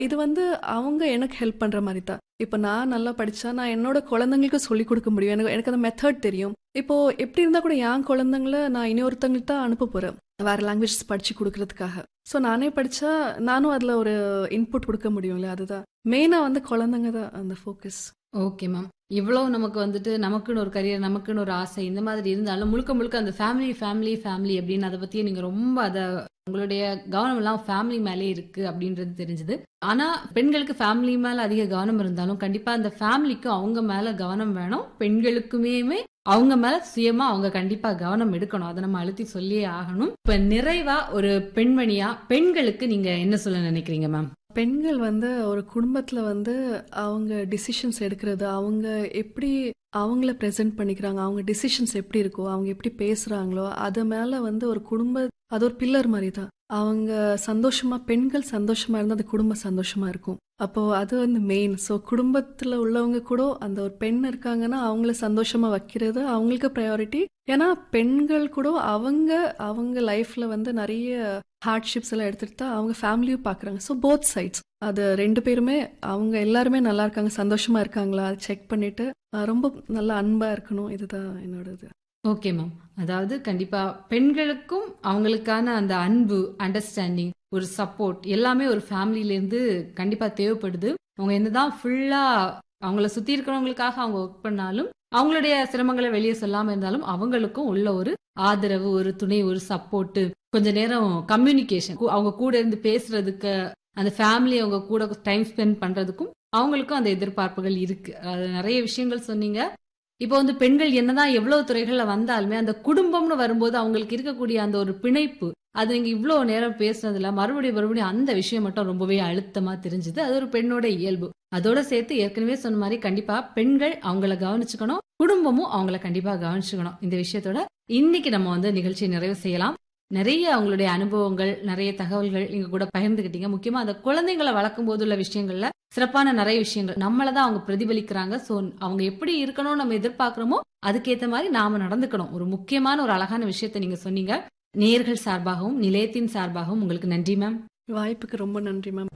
இது வந்து அவங்க எனக்கு ஹெல்ப் பண்ற மாதிரி தான் இப்போ நான் நல்லா படிச்சா நான் என்னோட குழந்தைங்களுக்கு சொல்லி கொடுக்க முடியும் எனக்கு எனக்கு அந்த மெத்தட் தெரியும் இப்போ எப்படி இருந்தா கூட என் குழந்தைங்கள நான் இன்னொருத்தவங்கள்ட்ட தான் அனுப்ப போறேன் வேற லாங்குவேஜஸ் படிச்சு கொடுக்கறதுக்காக ஸோ நானே படிச்சா நானும் அதுல ஒரு இன்புட் கொடுக்க முடியும் இல்லையா அதுதான் மெயினா வந்து குழந்தைங்க தான் அந்த ஃபோக்கஸ் ஓகே மேம் இவ்வளவு நமக்கு வந்துட்டு நமக்குன்னு ஒரு கரியர் நமக்குன்னு ஒரு ஆசை இந்த மாதிரி இருந்தாலும் முழுக்க முழுக்க அந்த ஃபேமிலி ஃபேமிலி ஃபேமிலி அப்படின்னு அதை பத்தி நீங்க ரொம்ப அத உங்களுடைய கவனம் எல்லாம் ஃபேமிலி மேலே இருக்கு அப்படின்றது தெரிஞ்சது ஆனா பெண்களுக்கு ஃபேமிலி மேல அதிக கவனம் இருந்தாலும் கண்டிப்பா அந்த ஃபேமிலிக்கு அவங்க மேல கவனம் வேணும் பெண்களுக்குமே அவங்க மேல சுயமா அவங்க கண்டிப்பா கவனம் எடுக்கணும் அதை நம்ம அழுத்தி சொல்லியே ஆகணும் இப்ப நிறைவா ஒரு பெண்மணியா பெண்களுக்கு நீங்க என்ன சொல்ல நினைக்கிறீங்க மேம் பெண்கள் வந்து ஒரு குடும்பத்துல வந்து அவங்க டிசிஷன்ஸ் எடுக்கிறது அவங்க எப்படி அவங்கள ப்ரெசென்ட் பண்ணிக்கிறாங்க அவங்க டிசிஷன்ஸ் எப்படி இருக்கோ அவங்க எப்படி பேசுறாங்களோ அது மேல வந்து ஒரு குடும்ப அது ஒரு பில்லர் மாதிரி தான் அவங்க சந்தோஷமா பெண்கள் சந்தோஷமா இருந்தா அந்த குடும்பம் சந்தோஷமா இருக்கும் அப்போ அது வந்து மெயின் ஸோ குடும்பத்துல உள்ளவங்க கூட அந்த ஒரு பெண் இருக்காங்கன்னா அவங்கள சந்தோஷமா வைக்கிறது அவங்களுக்கு ப்ரையாரிட்டி ஏன்னா பெண்கள் கூட அவங்க அவங்க லைஃப்ல வந்து நிறைய ஹார்ட்ஷிப்ஸ் எல்லாம் எடுத்துட்டு தான் அவங்க ஃபேமிலியும் பாக்குறாங்க ஸோ போத் சைட்ஸ் அது ரெண்டு பேருமே அவங்க எல்லாருமே நல்லா இருக்காங்க சந்தோஷமா இருக்காங்களா செக் பண்ணிட்டு அஹ், ரொம்ப நல்லா அன்பா இருக்கணும் இதுதான் என்னோட இது ஓகே மேம் அதாவது கண்டிப்பா பெண்களுக்கும் அவங்களுக்கான அந்த அன்பு அண்டர்ஸ்டாண்டிங் ஒரு சப்போர்ட் எல்லாமே ஒரு ஃபேமிலில இருந்து கண்டிப்பா தேவைப்படுது அவங்க என்னதான் ஃபுல்லா அவங்கள சுத்தி இருக்கிறவங்களுக்காக அவங்க ஒர்க் பண்ணாலும் அவங்களுடைய சிரமங்களை வெளியே சொல்லாம இருந்தாலும் அவங்களுக்கும் உள்ள ஒரு ஆதரவு ஒரு துணை ஒரு சப்போர்ட் கொஞ்ச நேரம் கம்யூனிகேஷன் அவங்க கூட இருந்து பேசுறதுக்கு அந்த ஃபேமிலி அவங்க கூட டைம் ஸ்பெண்ட் பண்றதுக்கும் அவங்களுக்கும் அந்த எதிர்பார்ப்புகள் இருக்கு அது நிறைய விஷயங்கள் சொன்னீங்க இப்போ வந்து பெண்கள் என்னதான் எவ்வளவு துறைகள்ல வந்தாலுமே அந்த குடும்பம்னு வரும்போது அவங்களுக்கு இருக்கக்கூடிய அந்த ஒரு பிணைப்பு அது நீங்க இவ்வளவு நேரம் பேசுனதுல மறுபடியும் மறுபடியும் அந்த விஷயம் மட்டும் ரொம்பவே அழுத்தமா தெரிஞ்சுது அது ஒரு பெண்ணோட இயல்பு அதோட சேர்த்து ஏற்கனவே சொன்ன மாதிரி கண்டிப்பா பெண்கள் அவங்கள கவனிச்சுக்கணும் குடும்பமும் அவங்கள கண்டிப்பா கவனிச்சுக்கணும் இந்த விஷயத்தோட இன்னைக்கு நம்ம வந்து நிகழ்ச்சியை நிறைவு செய்யலாம் நிறைய அவங்களுடைய அனுபவங்கள் நிறைய தகவல்கள் எங்க கூட பகிர்ந்துகிட்டீங்க முக்கியமா அந்த குழந்தைங்களை வளர்க்கும் போது உள்ள விஷயங்கள்ல சிறப்பான நிறைய விஷயங்கள் நம்மளதான் அவங்க பிரதிபலிக்கிறாங்க சோ அவங்க எப்படி இருக்கணும்னு நம்ம எதிர்பார்க்கிறோமோ அதுக்கேத்த மாதிரி நாம நடந்துக்கணும் ஒரு முக்கியமான ஒரு அழகான விஷயத்த நீங்க சொன்னீங்க நேர்கள் சார்பாகவும் நிலையத்தின் சார்பாகவும் உங்களுக்கு நன்றி மேம் வாய்ப்புக்கு ரொம்ப நன்றி மேம்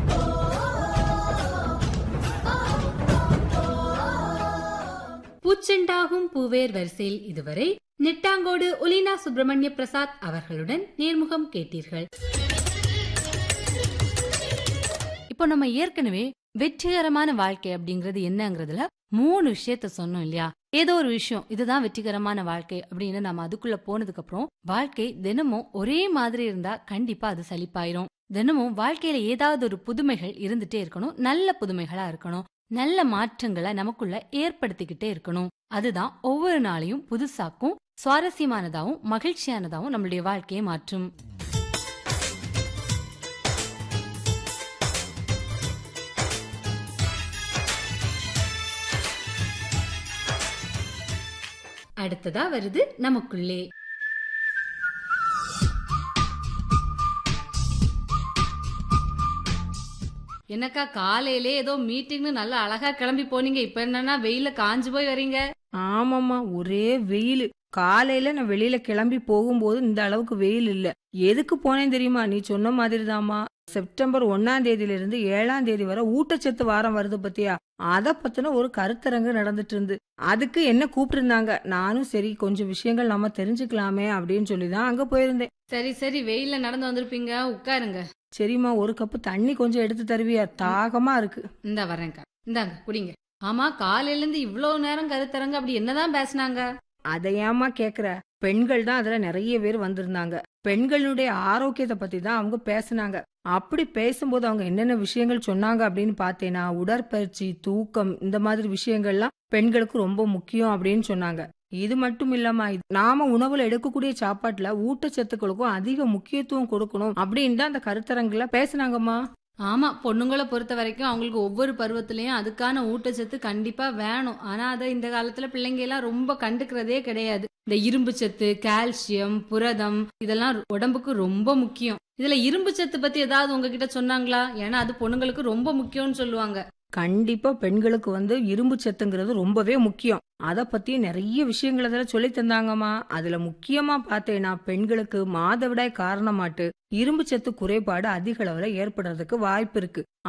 பூச்செண்டாகும் பூவேர் வரிசையில் இதுவரை நெட்டாங்கோடு ஒலினா சுப்பிரமணிய பிரசாத் அவர்களுடன் நேர்முகம் கேட்டீர்கள் இப்போ நம்ம ஏற்கனவே வெற்றிகரமான வாழ்க்கை அப்படிங்கறது என்னங்கறதுல மூணு விஷயத்த சொன்னோம் இல்லையா ஏதோ ஒரு விஷயம் இதுதான் வெற்றிகரமான வாழ்க்கை அப்படின்னு நம்ம அதுக்குள்ள போனதுக்கு அப்புறம் வாழ்க்கை தினமும் ஒரே மாதிரி இருந்தா கண்டிப்பா அது சலிப்பாயிரும் தினமும் வாழ்க்கையில ஏதாவது ஒரு புதுமைகள் இருந்துட்டே இருக்கணும் நல்ல புதுமைகளா இருக்கணும் நல்ல மாற்றங்களை நமக்குள்ள ஏற்படுத்திக்கிட்டே இருக்கணும் அதுதான் ஒவ்வொரு நாளையும் புதுசாக்கும் சுவாரஸ்யமானதாவும் மகிழ்ச்சியானதாவும் நம்மளுடைய வாழ்க்கையை மாற்றும் அடுத்ததா வருது நமக்குள்ளே என்னக்கா காலையிலே ஏதோ மீட்டிங்னு நல்லா அழகா கிளம்பி போனீங்க இப்ப என்னன்னா வெயில காஞ்சு போய் வரீங்க ஆமாம்மா ஒரே வெயில் காலையில நான் வெளியில கிளம்பி போகும்போது இந்த அளவுக்கு வெயில் இல்ல எதுக்கு போனேன் தெரியுமா நீ சொன்ன மாதிரி செப்டம்பர் ஒன்னாம் தேதியில இருந்து ஏழாம் தேதி வரை ஊட்டச்சத்து வாரம் வருது பத்தியா அத பத்தின ஒரு கருத்தரங்கு நடந்துட்டு இருந்து அதுக்கு என்ன கூப்பிட்டு நானும் சரி கொஞ்சம் விஷயங்கள் நம்ம தெரிஞ்சுக்கலாமே அப்படின்னு சொல்லிதான் அங்க போயிருந்தேன் சரி சரி வெயில்ல நடந்து வந்திருப்பீங்க உட்காருங்க சரிம்மா ஒரு கப்பு தண்ணி கொஞ்சம் எடுத்து தருவியா தாகமா இருக்கு இந்தா வரேன்க்கா இந்தாங்க குடிங்க ஆமா காலையில இருந்து இவ்வளவு நேரம் கருத்தரங்க அப்படி என்னதான் பேசுனாங்க அதை ஏமா கேக்குற பெண்கள் தான் அதுல நிறைய பேர் வந்திருந்தாங்க பெண்களுடைய ஆரோக்கியத்தை பத்தி தான் அவங்க பேசுனாங்க அப்படி பேசும்போது அவங்க என்னென்ன விஷயங்கள் சொன்னாங்க அப்படின்னு பார்த்தேன்னா உடற்பயிற்சி தூக்கம் இந்த மாதிரி விஷயங்கள்லாம் பெண்களுக்கு ரொம்ப முக்கியம் அப்படின்னு சொன்னாங்க இது மட்டும் இல்லாம இது- நாம உணவுல எடுக்கக்கூடிய சாப்பாட்டுல ஊட்டச்சத்துக்களுக்கும் அதிக முக்கியத்துவம் கொடுக்கணும் அப்படின்னு தான் அந்த கருத்தரங்குல பேசுனாங்கம்மா ஆமா பொண்ணுங்களை பொறுத்த வரைக்கும் அவங்களுக்கு ஒவ்வொரு பருவத்திலயும் அதுக்கான ஊட்டச்சத்து கண்டிப்பா வேணும் ஆனா அதை இந்த காலத்துல பிள்ளைங்க எல்லாம் ரொம்ப கண்டுக்கிறதே கிடையாது இந்த இரும்பு சத்து கால்சியம் புரதம் இதெல்லாம் உடம்புக்கு ரொம்ப முக்கியம் இதுல இரும்பு சத்து பத்தி ஏதாவது உங்ககிட்ட சொன்னாங்களா ஏன்னா அது பொண்ணுங்களுக்கு ரொம்ப முக்கியம்னு சொல்லுவாங்க கண்டிப்பா பெண்களுக்கு வந்து இரும்பு சத்துங்கிறது ரொம்பவே முக்கியம் அத பத்தி நிறைய விஷயங்கள் அதுல சொல்லி தந்தாங்கம்மா அதுல முக்கியமா பார்த்தேன்னா பெண்களுக்கு மாதவிடாய் காரணமாட்டு இரும்பு சத்து குறைபாடு அதிக அளவுல ஏற்படுறதுக்கு வாய்ப்பு இருக்கு